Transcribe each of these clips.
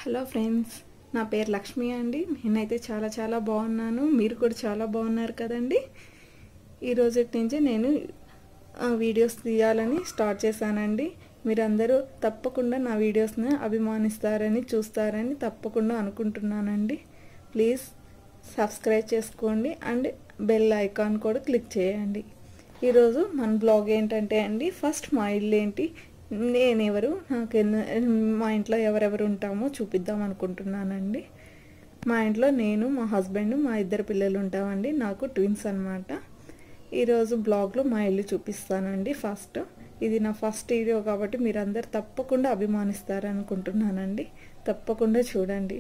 hello friends నా పేరు లక్ష్మి అండి నేనైతే చాలా చాలా బాగున్నాను మీరు కూడా చాలా బాగున్నారు కదండి ఈరోజు నుంచి నేను ఆ, వీడియోస్ తీయాలని స్టార్ట్ చేశానండి మీరందరూ తప్పకుండా నా వీడియోస్ని అభిమానిస్తారని చూస్తారని తప్పకుండా అనుకుంటున్నానండి ప్లీజ్ సబ్స్క్రైబ్ చేసుకోండి అండ్ బెల్ ఐకాన్ కూడా క్లిక్ చేయండి ఈరోజు మన బ్లాగ్ ఏంటంటే అండి ఫస్ట్ మా ఇల్లు ఏంటి నేనెవరు నాకు ఎన్న- మా ఇంట్లో ఎవరెవరు ఉంటామో చూపిద్దాం అనుకుంటున్నానండి మా ఇంట్లో నేను మా హస్బెండ్ మా ఇద్దరు పిల్లలు ఉంటామండి నాకు ట్విన్స్ అనమాట ఈరోజు బ్లాగ్లో మా ఇల్లు చూపిస్తానండి ఫస్ట్ ఇది నా ఫస్ట్ వీడియో కాబట్టి మీరందరు తప్పకుండా అభిమానిస్తారనుకుంటున్నానండి తప్పకుండా చూడండి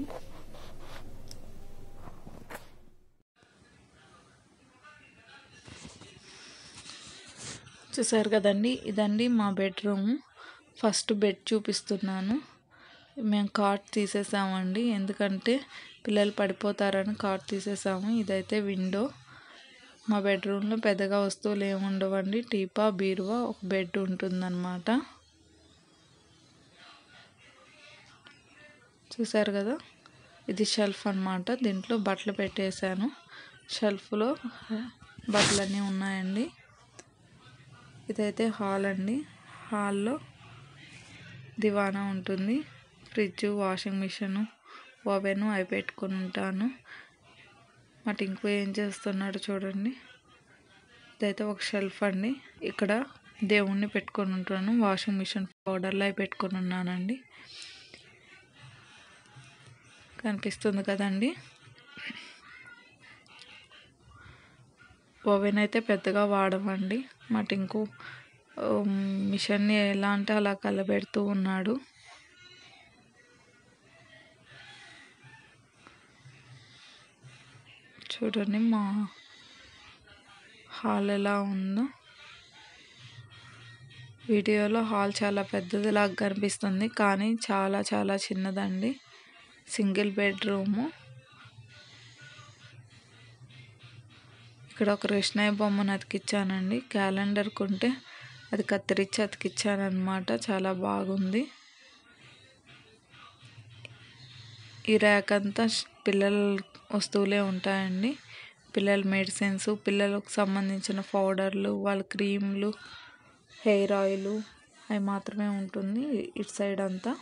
చూసారు కదండి ఇదండి మా బెడ్రూమ్ ఫస్ట్ బెడ్ చూపిస్తున్నాను మేము కాట్ తీసేసామండి ఎందుకంటే పిల్లలు పడిపోతారని కాట్ తీసేసాము ఇదైతే విండో మా బెడ్రూమ్లో పెద్దగా వస్తువులు ఏమి ఉండవండి టీపా బీరువా ఒక బెడ్ ఉంటుందన్నమాట చూసారు కదా ఇది షెల్ఫ్ అన్నమాట దీంట్లో బట్టలు పెట్టేశాను షెల్ఫ్లో బట్టలన్నీ ఉన్నాయండి ఇదైతే హాల్ అండి హాల్లో దివానా ఉంటుంది ఫ్రిడ్జ్ వాషింగ్ మిషన్ ఓవెన్ అవి పెట్టుకుని ఉంటాను మా టింకు ఏం చేస్తున్నాడు చూడండి ఇదైతే ఒక షెల్ఫ్ అండి ఇక్కడ దేవుణ్ణి పెట్టుకొని ఉంటాను వాషింగ్ మిషన్ పౌడర్లు అవి పెట్టుకొని ఉన్నానండి కనిపిస్తుంది కదండి ఓవెన్ అయితే పెద్దగా వాడమండి మా టింకు ఉమ్, మిషన్ని ఎలా అంటే అలా కలబెడుతూ ఉన్నాడు చూడండి మా హాల్ ఎలా ఉందో వీడియోలో హాల్ చాలా పెద్దదిలాగా కనిపిస్తుంది కానీ చాలా చాలా చిన్నదండి సింగిల్ బెడ్రూము ఇక్కడ ఒక కృష్ణయ్య బొమ్మను అతికిచ్చానండి క్యాలెండర్ కొంటే అది కత్తిరించి అతికిచ్చానమాట చాలా బాగుంది ఈ ర్యాక్ అంతా ష్- పిల్లల వస్తువులే ఉంటాయండి పిల్లల మెడిసిన్స్ పిల్లలకు సంబంధించిన పౌడర్లు వాళ్ళ క్రీమ్లు హెయిర్ ఆయిల్ అవి మాత్రమే ఉంటుంది ఇటు సైడ్ అంతా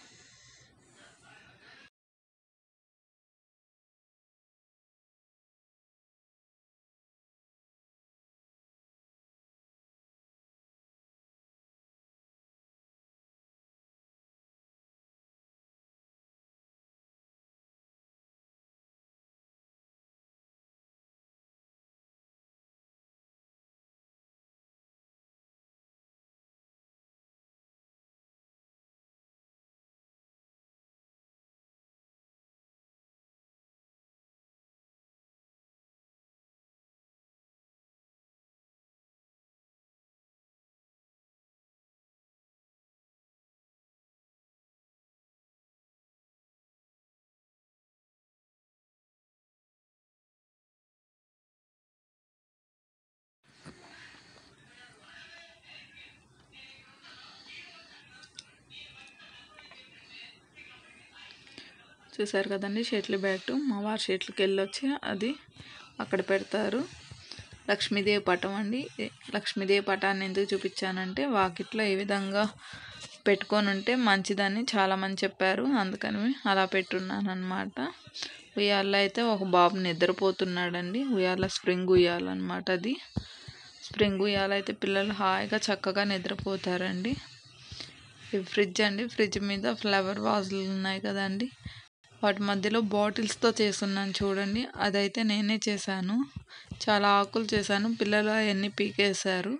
చూసారు కదండి షెట్ల బ్యాట్ మా వారి షెట్లకి వెళ్ళొచ్చి అది అక్కడ పెడతారు లక్ష్మీదేవి పటం అండి ఈ లక్ష్మీదేవి పటాన్ని ఎందుకు చూపించానంటే వాకిట్లో ఏ విధంగా పెట్టుకొని ఉంటే మంచిదని చాలామంది చెప్పారు అందుకని అలా పెట్టున్నాను అనమాట ఉయ్యాల అయితే ఒక బాబు నిద్రపోతున్నాడండి ఉయ్యాల స్ప్రింగ్ ఉయ్యాలన్నమాట అది స్ప్రింగ్ ఉయ్యాల అయితే పిల్లలు హాయిగా చక్కగా నిద్రపోతారండి ఇది ఫ్రిడ్జ్ అండి ఫ్రిడ్జ్ మీద ఫ్లవర్ వాజులు ఉన్నాయి కదండి వాటి మధ్యలో బాటిల్స్తో చేస్తున్నాను చూడండి అదైతే నేనే చేశాను చాలా ఆకులు చేశాను పిల్లలు అవన్నీ పీకేశారు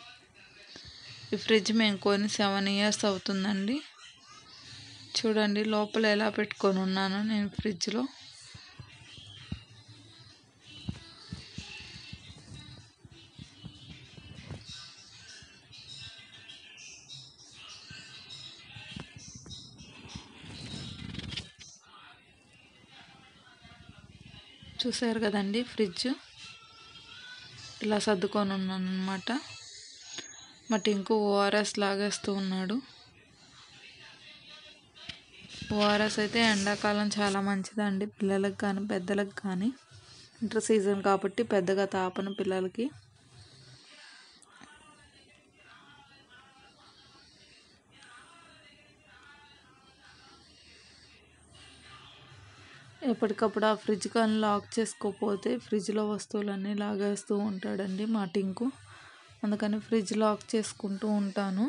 ఈ ఫ్రిడ్జ్ మేము కొని సెవెన్ ఇయర్స్ అవుతుందండి చూడండి లోపల ఎలా పెట్టుకొని ఉన్నాను నేను ఫ్రిడ్జ్లో చూసారు కదండి ఫ్రిడ్జ్ ఇలా సర్దుకొని ఉన్నాను అనమాట మా టింకు ఓఆర్ఎస్ లాగేస్తూ ఉన్నాడు ఓఆర్ఎస్ అయితే ఎండాకాలం చాలా మంచిదండి పిల్లలకు కానీ పెద్దలకు కానీ ఇంటర్ సీజన్ కాబట్టి పెద్దగా తాపను పిల్లలకి ఎప్పటికప్పుడు ఆ ఫ్రిడ్జ్ కానీ లాక్ చేసుకోకపోతే ఫ్రిడ్జ్లో వస్తువులన్నీ లాగేస్తూ ఉంటాడండి మా టింకు అందుకని ఫ్రిడ్జ్ లాక్ చేసుకుంటూ ఉంటాను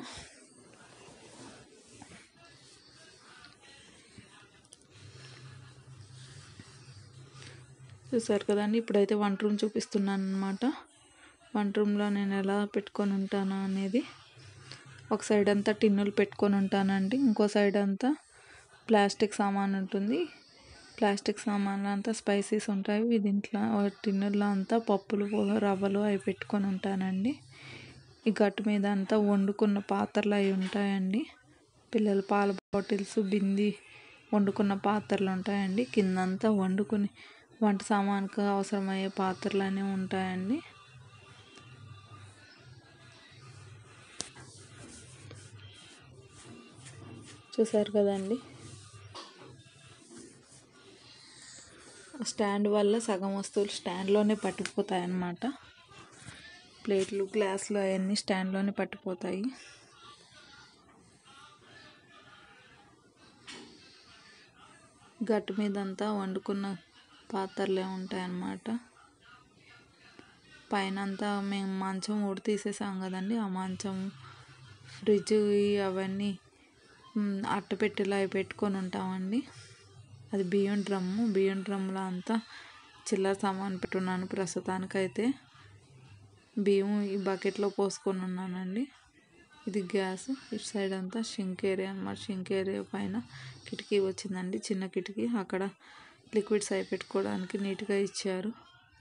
చూసారు కదండి ఇప్పుడైతే వంట రూమ్ చూపిస్తున్నాను అనమాట వంట రూమ్లో నేను ఎలా పెట్టుకొని ఉంటాను అనేది ఒక సైడ్ అంతా టిన్నులు పెట్టుకొని ఉంటానండి ఇంకో సైడ్ అంతా ప్లాస్టిక్ సామాన్ ఉంటుంది ప్లాస్టిక్ సామాన్లు అంతా స్పైసీస్ ఉంటాయి దీంట్లో టిన్నుల్లో అంతా పప్పులు రవ్వలు అవి పెట్టుకొని ఉంటానండి ఈ గట్టు మీద అంతా వండుకున్న పాత్రలు అవి ఉంటాయండి పిల్లల పాల బాటిల్స్ బింది వండుకున్న పాత్రలు ఉంటాయండి కిందంతా వండుకుని వంట సామాన్కి అవసరమయ్యే పాత్రలు అనేవి ఉంటాయండి చూసారు కదండి స్టాండ్ వల్ల సగం వస్తువులు స్టాండ్లోనే పట్టిపోతాయి అన్నమాట ప్లేట్లు గ్లాసులు అవన్నీ స్టాండ్లోనే పట్టిపోతాయి గట్టు మీద అంతా వండుకున్న పాత్రలే ఉంటాయన్నమాట పైన అంతా మేము మంచం ఊడి తీసేసాం కదండి ఆ మంచం ఫ్రిడ్జ్ అవన్నీ అట్టపెట్టెలు అవి పెట్టుకొని ఉంటామండి అది బియ్యం డ్రమ్ము బియ్యం డ్రమ్ములో అంతా చిల్లర సామాన్ పెట్టున్నాను ప్రస్తుతానికైతే బియ్యం ఈ బకెట్లో పోసుకొని ఉన్నానండి ఇది గ్యాస్ ఇటు సైడ్ అంతా షింక్ ఏరియా అనమాట షింక్ ఏరియా పైన కిటికీ వచ్చిందండి చిన్న కిటికీ అక్కడ లిక్విడ్స్ అవి పెట్టుకోవడానికి నీట్గా ఇచ్చారు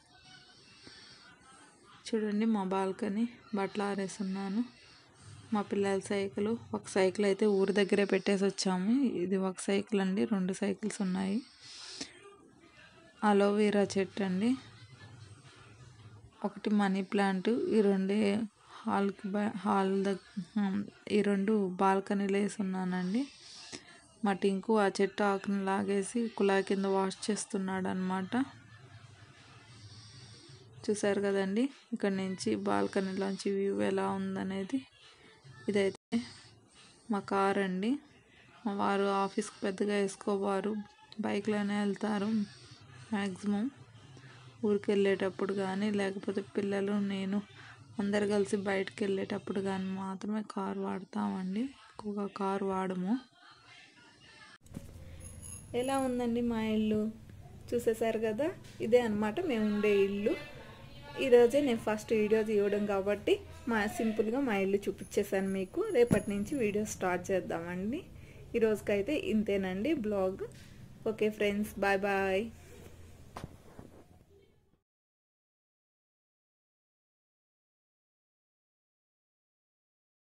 చూడండి మా బాల్కనీ బట్టలు ఆరేస్తున్నాను మా పిల్లల సైకిల్ ఒక సైకిల్ అయితే ఊరి దగ్గరే పెట్టేసి వచ్చాము ఇది ఒక సైకిల్ అండి రెండు సైకిల్స్ ఉన్నాయి అలోవెరా చెట్టు అండి ఒకటి మనీ ప్లాంట్ ఈ రెండే హాల్కి హాల్ దగ్గర ఈ రెండు బాల్కనీలో వేసి ఉన్నానండి మా టింకు ఆ చెట్టు ఆకుని లాగేసి కుళాయి కింద వాష్ చేస్తున్నాడు అనమాట చూసారు కదండి ఇక్కడ నుంచి బాల్కనీలోంచి వ్యూ ఎలా ఉందనేది ఇదైతే మా కార్ అండి మా వారు ఆఫీస్కి పెద్దగా వేసుకోవారు బైక్లోనే వెళ్తారు మ్యాక్సిమం ఊరికి వెళ్ళేటప్పుడు కానీ లేకపోతే పిల్లలు నేను అందరు కలిసి బయటకు వెళ్ళేటప్పుడు కానీ మాత్రమే కార్ వాడతామండి ఎక్కువగా కార్ వాడము ఎలా ఉందండి మా ఇల్లు చూసేసారు కదా ఇదే అనమాట మేము ఉండే ఇల్లు ఈరోజే నేను ఫస్ట్ వీడియో తీయడం కాబట్టి మా సింపుల్గా మా ఇల్లు చూపించేసాను మీకు రేపటి నుంచి వీడియో స్టార్ట్ చేద్దామండి ఈరోజుకైతే ఇంతేనండి blog okay friends bye bye